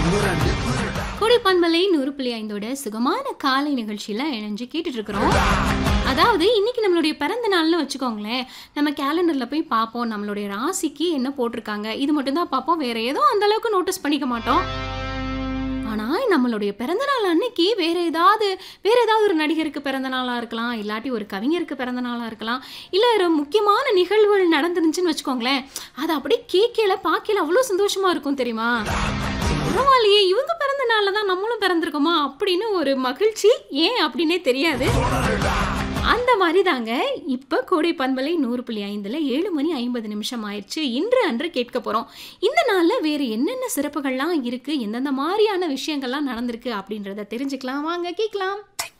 கோடைப்பான்மலை நூறு புள்ளி ஐந்தோட சுகமான காலை நிகழ்ச்சியில இணைஞ்சு கேட்டுட்டு இருக்கிறோம் அதாவது இன்னைக்கு நம்மளுடைய பிறந்த நாள்னு வச்சுக்கோங்களேன் நம்ம கேலண்டர்ல போய் பார்ப்போம் நம்மளுடைய ராசிக்கு என்ன போட்டிருக்காங்க இது மட்டும்தான் பார்ப்போம் வேற ஏதோ அந்த அளவுக்கு நோட்டீஸ் பண்ணிக்க மாட்டோம் ஆனா நம்மளுடைய பிறந்த நாள் அன்னைக்கு வேற ஏதாவது வேற ஏதாவது ஒரு நடிகருக்கு பிறந்த நாளா இருக்கலாம் இல்லாட்டி ஒரு கவிஞருக்கு பிறந்த நாளா இருக்கலாம் இல்ல ஒரு முக்கியமான நிகழ்வுகள் நடந்துருந்துச்சுன்னு வச்சுக்கோங்களேன் அது அப்படியே கேட்கல பார்க்கல அவ்வளோ சந்தோஷமா இருக்கும் தெரியுமா பரவாயில்லையே இவங்க பிறந்த நாள்ல தான் நம்மளும் பிறந்திருக்கோமா அப்படின்னு ஒரு மகிழ்ச்சி ஏன் அப்படின்னே தெரியாது அந்த மாதிரி தாங்க இப்போ கோடை பண்பலை நூறு புள்ளி ஐந்தில் ஏழு மணி ஐம்பது நிமிஷம் ஆயிடுச்சு இன்று அன்று கேட்க போகிறோம் இந்த நாளில் வேறு என்னென்ன சிறப்புகள்லாம் இருக்குது எந்தெந்த மாதிரியான விஷயங்கள்லாம் நடந்திருக்கு அப்படின்றத தெரிஞ்சுக்கலாம் வாங்க கேட்கலாம்